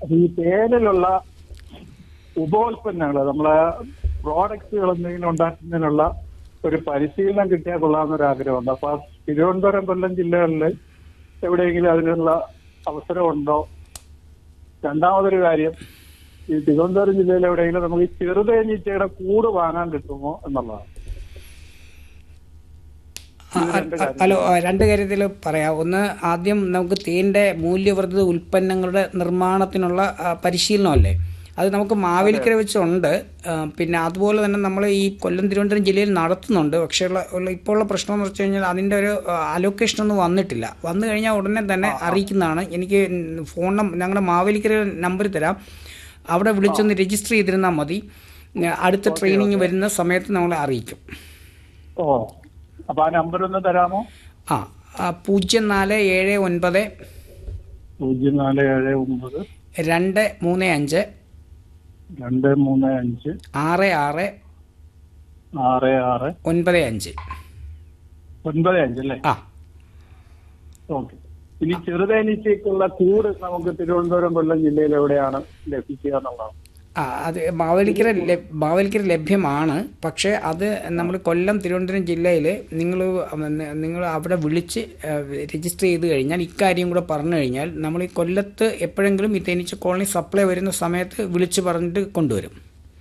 ഈ തേനിലുള്ള ഉപോൽപ്പന്നങ്ങൾ നമ്മളെ പ്രോഡക്റ്റുകൾ എന്തെങ്കിലും ഉണ്ടാക്കുന്നതിനുള്ള ഒരു പരിശീലനം കിട്ടിയാൽ കൊള്ളാമെന്നൊരു ആഗ്രഹമുണ്ട് അപ്പൊ ആ തിരുവനന്തപുരം കൊല്ലം ജില്ലകളിൽ എവിടെയെങ്കിലും അതിനുള്ള അവസരമുണ്ടോ രണ്ടാമതൊരു കാര്യം ഈ തിരുവനന്തപുരം ജില്ലയിൽ എവിടെയെങ്കിലും നമുക്ക് ഈ ചെറുതേനീച്ചയുടെ കൂട് വാങ്ങാൻ കിട്ടുമോ എന്നുള്ളതാണ് ആ, ആ, ഹലോ ആ, രണ്ട് കാര്യത്തിൽ പറയാം ഒന്ന് ആദ്യം നമുക്ക് തേൻ്റെ മൂല്യവർദ്ധിത ഉൽപ്പന്നങ്ങളുടെ നിർമ്മാണത്തിനുള്ള ആ, പരിശീലനമല്ലേ അത് നമുക്ക് മാവേലിക്കര വെച്ചുണ്ട് ആ, പിന്നെ അതുപോലെ തന്നെ നമ്മൾ ഈ കൊല്ലം തിരുവനന്തപുരം ജില്ലയിൽ നടത്തുന്നുണ്ട് പക്ഷേ ഉള്ള ഉള്ള ഇപ്പോൾ ഉള്ള പ്രശ്നം എന്ന് വെച്ച് കഴിഞ്ഞാൽ അതിൻ്റെ ഒരു അലോക്കേഷൻ ഒന്നും വന്നിട്ടില്ല വന്നു കഴിഞ്ഞാൽ ഉടനെ തന്നെ അറിയിക്കുന്നതാണ് എനിക്ക് ഫോൺ നമ്പർ ഞങ്ങളുടെ മാവേലിക്കര നമ്പർ തരാം അവിടെ വിളിച്ചൊന്ന് രജിസ്റ്റർ ചെയ്തിരുന്നാൽ മതി ഞാൻ അടുത്ത ട്രെയിനിങ് വരുന്ന സമയത്ത് നമ്മളെ അറിയിക്കും ഓ അപ്പൊ ആ നമ്പർ ഒന്ന് തരാമോ ആ ആ, പൂജ്യം നാല് ഏഴ് ഒൻപത് പൂജ്യം നാല് ഏഴ് ഒമ്പത് രണ്ട് മൂന്ന് അഞ്ച് രണ്ട് മൂന്ന് അഞ്ച് ആറ് ആറ് ആറ് ആറ് ഒൻപത് അഞ്ച് ഒൻപത് അഞ്ച് അല്ലേ ആ ഓക്കെ ഇനി ചെറുതേനീച്ചയ്ക്കുള്ള കൂട് നമുക്ക് തിരുവനന്തപുരം കൊല്ലം ജില്ലയിൽ എവിടെയാണ് ലഭിക്കുക എന്നുള്ളതാണ് ആ അത് മാവേലിക്കര ലഭ്യ- മാവേലിക്കര ലഭ്യമാണ് പക്ഷേ അത് നമ്മൾ കൊല്ലം തിരുവനന്തപുരം ജില്ലയിൽ നിങ്ങൾ നിങ്ങൾ അവിടെ വിളിച്ച് രജിസ്റ്റർ ചെയ്ത് കഴിഞ്ഞാൽ ഇക്കാര്യം കൂടെ പറഞ്ഞു കഴിഞ്ഞാൽ നമ്മൾ ഈ കൊല്ലത്ത് എപ്പോഴെങ്കിലും ഈ തേനീച്ച കോളനി സപ്ലൈ വരുന്ന സമയത്ത് വിളിച്ച് പറഞ്ഞിട്ട് കൊണ്ടുവരും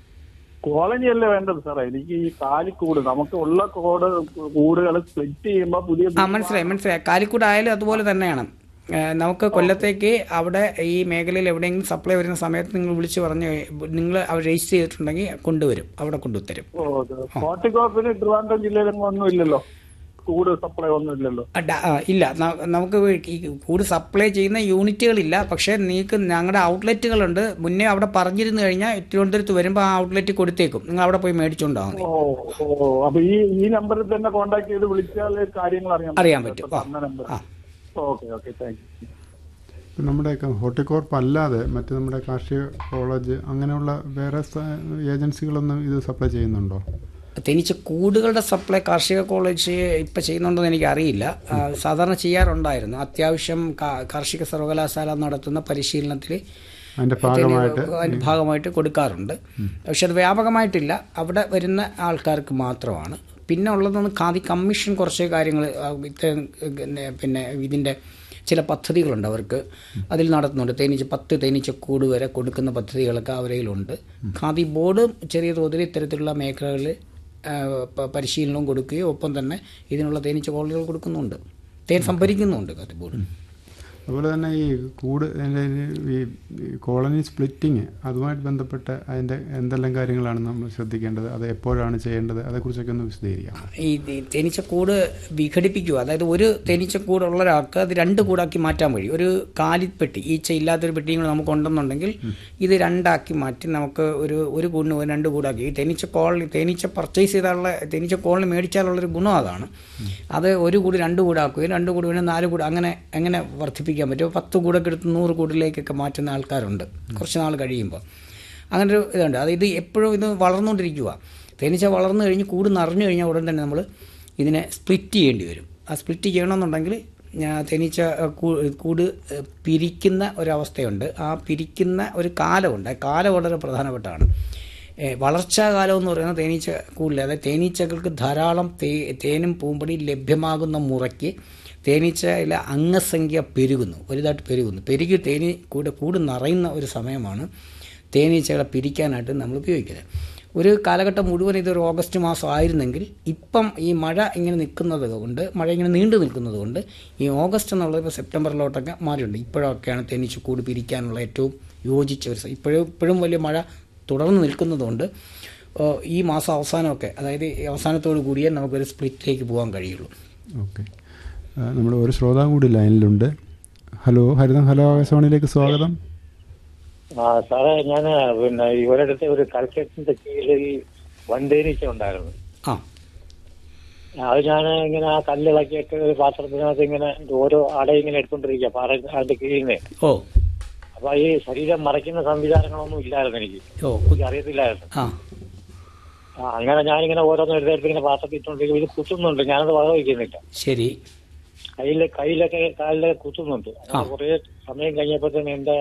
കോളനി അല്ലേ വേണ്ടത് സാറേ എനിക്ക് ഈ കാലിക്കൂട് നമുക്ക് ഉള്ള കോട് കൂടുകൾ സ്പ്ലിറ്റ് ചെയ്യുമ്പോൾ പുതിയ ആ മനസ്സിലായി മനസ്സിലായി കാലിക്കൂട് ആയാലും അതുപോലെ തന്നെയാണ് ഏ, നമുക്ക് കൊല്ലത്തേക്ക് അവിടെ ഈ മേഖലയിൽ എവിടെയെങ്കിലും സപ്ലൈ വരുന്ന സമയത്ത് നിങ്ങൾ വിളിച്ച് പറഞ്ഞ് നിങ്ങൾ അവർ രജിസ്റ്റർ ചെയ്തിട്ടുണ്ടെങ്കിൽ കൊണ്ടുവരും അവിടെ കൊണ്ടുത്തരും ഫോർട്ടിക്കോപ്പിന് ട്രിവാൻഡ്രം ജില്ലയിലെങ്ങും ഒന്നും ഇല്ലല്ലോ കൂട് സപ്ലൈ ഒന്നും ഇല്ലല്ലോ ആ, ഡ- ആ, ഇല്ല ന- നമുക്ക് ഈ കൂട് സപ്ലൈ ചെയ്യുന്ന യൂണിറ്റുകളില്ല പക്ഷേ നിങ്ങൾക്ക് ഞങ്ങളുടെ ഔട്ട്ലെറ്റുകളുണ്ട് മുന്നേ അവിടെ പറഞ്ഞിരുന്നു കഴിഞ്ഞാൽ തിരുവനന്തപുരത്ത് വരുമ്പോൾ ആ ഔട്ട്ലെറ്റ് കൊടുത്തേക്കും നിങ്ങൾ അവിടെ പോയി മേടിച്ചുകൊണ്ടാ മതി ഓ ഓ അപ്പൊ ഈ ഈ നമ്പറിൽ തന്നെ കോൺടാക്ട് ചെയ്ത് വിളിച്ചാൽ കാര്യങ്ങൾ അറിയാൻ അറിയാൻ പറ്റും. ആ. തന്ന നമ്പർ ആ. ഓക്കെ ഓക്കെ താങ്ക് യു ഇപ്പം നമ്മുടെ ഹോർട്ടിക്കോർപ്പ് അല്ലാതെ മറ്റ് നമ്മുടെ കാർഷിക കോളേജ് അങ്ങനെയുള്ള വേറെ സ- ഏജൻസികളൊന്നും ഇത് സപ്ലൈ ചെയ്യുന്നുണ്ടോ തേനീച്ച കൂടുകളുടെ സപ്ലൈ കാർഷിക കോളേജ് ഇപ്പം ചെയ്യുന്നുണ്ടോന്ന് എനിക്ക് അറിയില്ല ആ, സാധാരണ ചെയ്യാറുണ്ടായിരുന്നു അത്യാവശ്യം കാ- കാർഷിക സർവകലാശാല നടത്തുന്ന പരിശീലനത്തിൽ അതിൻ്റെ ഭാഗമായിട്ട് അതിന്റെ ഭാഗമായിട്ട് കൊടുക്കാറുണ്ട് പക്ഷെ അത് വ്യാപകമായിട്ടില്ല അവിടെ വരുന്ന ആൾക്കാർക്ക് മാത്രമാണ് പിന്നെ ഉള്ളതെന്ന് ഖാദി കമ്മീഷൻ കുറച്ച് കാര്യങ്ങൾ പിന്നെ ഇതിൻ്റെ ചില പദ്ധതികളുണ്ട് അവർക്ക് അതിൽ നടത്തുന്നുണ്ട് തേനീച്ച പത്ത് തേനീച്ച കൂട് വരെ കൊടുക്കുന്ന പദ്ധതികളൊക്കെ അവരയിലുണ്ട് ഖാദി ബോർഡ് ചെറിയ തോതിൽ ഇത്തരത്തിലുള്ള മേഖലകളിൽ ആ, പ- പരിശീലനവും കൊടുക്കുകയും ഒപ്പം തന്നെ ഇതിനുള്ള തേനീച്ച കോളനികൾ കൊടുക്കുന്നുണ്ട് തേൻ സംഭരിക്കുന്നുണ്ട് ഖാദി ബോർഡ് അതുപോലെ തന്നെ ഈ കൂട് അതിൻ്റെ ഈ ഈ കോളനി സ്പ്ലിറ്റിങ് അതുമായിട്ട് ബന്ധപ്പെട്ട് അതിൻ്റെ എന്തെല്ലാം കാര്യങ്ങളാണ് നമ്മൾ ശ്രദ്ധിക്കേണ്ടത് അത് എപ്പോഴാണ് ചെയ്യേണ്ടത് അതേക്കുറിച്ചൊക്കെ ഒന്ന് വിശദീകരിക്കാം ഈ ഈ തേനീച്ചക്കൂട് വിഘടിപ്പിക്കുക അതായത് ഒരു തേനീച്ചക്കൂട് ഉള്ള ഒരാൾക്ക് അത് രണ്ട് കൂടാക്കി മാറ്റാൻ വഴി ഒരു കാലിപ്പെട്ടി ഈച്ച ഇല്ലാത്തൊരു പെട്ടിയും കൂടെ നമുക്ക് ഉണ്ടെന്നുണ്ടെങ്കിൽ ഇത് രണ്ടാക്കി മാറ്റി നമുക്ക് ഒരു ഒരു കൂടിന് ഒരു രണ്ട് കൂടാക്കി ഈ തേനീച്ച കോളനി തേനീച്ച പർച്ചേസ് ചെയ്താലുള്ള തേനീച്ച കോളനി മേടിച്ചാലുള്ളൊരു ഗുണം അതാണ് അത് ഒരു കൂടി രണ്ട് കൂടാക്കുകയും രണ്ട് കൂടി പിന്നെ നാല് കൂട് അങ്ങനെ അങ്ങനെ വർദ്ധിപ്പിക്കാൻ പറ്റും പത്ത് കൂടൊക്കെ എടുത്ത് നൂറ് കൂടിലേക്കൊക്കെ മാറ്റുന്ന ആൾക്കാരുണ്ട് കുറച്ച് നാൾ കഴിയുമ്പോൾ അങ്ങനെ ഒരു ഇതുണ്ട് അത് ഇത് എപ്പോഴും ഇത് വളർന്നുകൊണ്ടിരിക്കുക തേനീച്ച വളർന്നു കഴിഞ്ഞ് കൂട് നിറഞ്ഞു കഴിഞ്ഞാൽ ഉടൻ തന്നെ നമ്മൾ ഇതിനെ സ്പ്ലിറ്റ് ചെയ്യേണ്ടി വരും ആ സ്പ്ലിറ്റ് ചെയ്യണമെന്നുണ്ടെങ്കിൽ ഞാൻ തേനീച്ച അഹ്, കൂ- കൂട് അഹ്, പിരിക്കുന്ന ഒരവസ്ഥയുണ്ട് ആ പിരിക്കുന്ന ഒരു കാലമുണ്ട് ആ കാലം വളരെ പ്രധാനപ്പെട്ടതാണ് ഏ, വളർച്ചാകാലം എന്ന് പറയുന്നത് തേനീച്ച കൂടില്ല അതായത് തേനീച്ചകൾക്ക് ധാരാളം തേ തേനും പൂമ്പടിയും ലഭ്യമാകുന്ന മുറയ്ക്ക് തേനീച്ചയിലെ അംഗസംഖ്യ പെരുകുന്നു വലുതായിട്ട് പെരുകുന്നു പെരുകി തേനീ കൂട് കൂട് നിറയുന്ന ഒരു സമയമാണ് തേനീച്ചകളെ പിരിക്കാനായിട്ട് നമ്മൾ ഉപയോഗിക്കുന്നത് ഒരു കാലഘട്ടം മുഴുവൻ ഇതൊരു ഓഗസ്റ്റ് മാസം ആയിരുന്നെങ്കിൽ ഇപ്പം ഈ മഴ ഇങ്ങനെ നിൽക്കുന്നത് കൊണ്ട് മഴ ഇങ്ങനെ നീണ്ടു നിൽക്കുന്നത് കൊണ്ട് ഈ ഓഗസ്റ്റ് എന്നുള്ളത് ഇപ്പോൾ സെപ്റ്റംബറിലോട്ടൊക്കെ മാറിയിട്ടുണ്ട് ഇപ്പോഴൊക്കെയാണ് തേനീച്ച കൂട് പിരിക്കാനുള്ള ഏറ്റവും യോജിച്ച ഒരു സ- ഇപ്പോഴും ഇപ്പോഴും വലിയ മഴ തുടർന്ന് നിൽക്കുന്നതുകൊണ്ട് ഓ, ഈ മാസം അവസാനമൊക്കെ അതായത് ഈ അവസാനത്തോടു കൂടിയേ നമുക്കൊരു സ്പ്ലിറ്റിലേക്ക് പോകാൻ കഴിയുള്ളൂ ഓക്കെ നമ്മൾ ഒരു ശ്രോതാവ് കൂടി ലൈനിലുണ്ട് ഹലോ ഹരിതം ഹലോ ആകാശവാണിയിലേക്ക് സ്വാഗതം ആ സാറേ ഞാൻ പിന്നെ ഇവരടുത്ത് ഒരു കൽക്കറ്റിന്റെ കീഴിൽ വണ്ടേനീച്ച ഉണ്ടായിരുന്നു ആ അത് ഞാൻ ഇങ്ങനെ ആ കല്ലിളക്കിയിട്ട് ഒരു പാത്രത്തിനകത്ത് ഇങ്ങനെ ഓരോ അട ഇങ്ങനെ എടുത്തോണ്ടിരിക്കുക പാറ അതിന്റെ കീഴിൽ നിന്ന് ഓ അപ്പൊ ഈ ശരീരം മറയ്ക്കുന്ന സംവിധാനങ്ങളൊന്നും ഇല്ലായിരുന്നു എനിക്ക് ഓ എനിക്ക് അറിയത്തില്ലായിരുന്നു ആ ആ, അങ്ങനെ ഞാനിങ്ങനെ ഓരോന്നും എടുത്തെടുത്ത് ഇങ്ങനെ പാത്രത്തിൽ ഇട്ടോണ്ടിരിക്കും ഇത് കുത്തുന്നുണ്ട് ഞാനത് വക വയ്ക്കുന്നില്ല ശരി കയ്യില് കയ്യിലൊക്കെ കാലിലൊക്കെ കുത്തുന്നുണ്ട് ആ. കുറെ സമയം കഴിഞ്ഞപ്പോ തന്നെ എന്റെ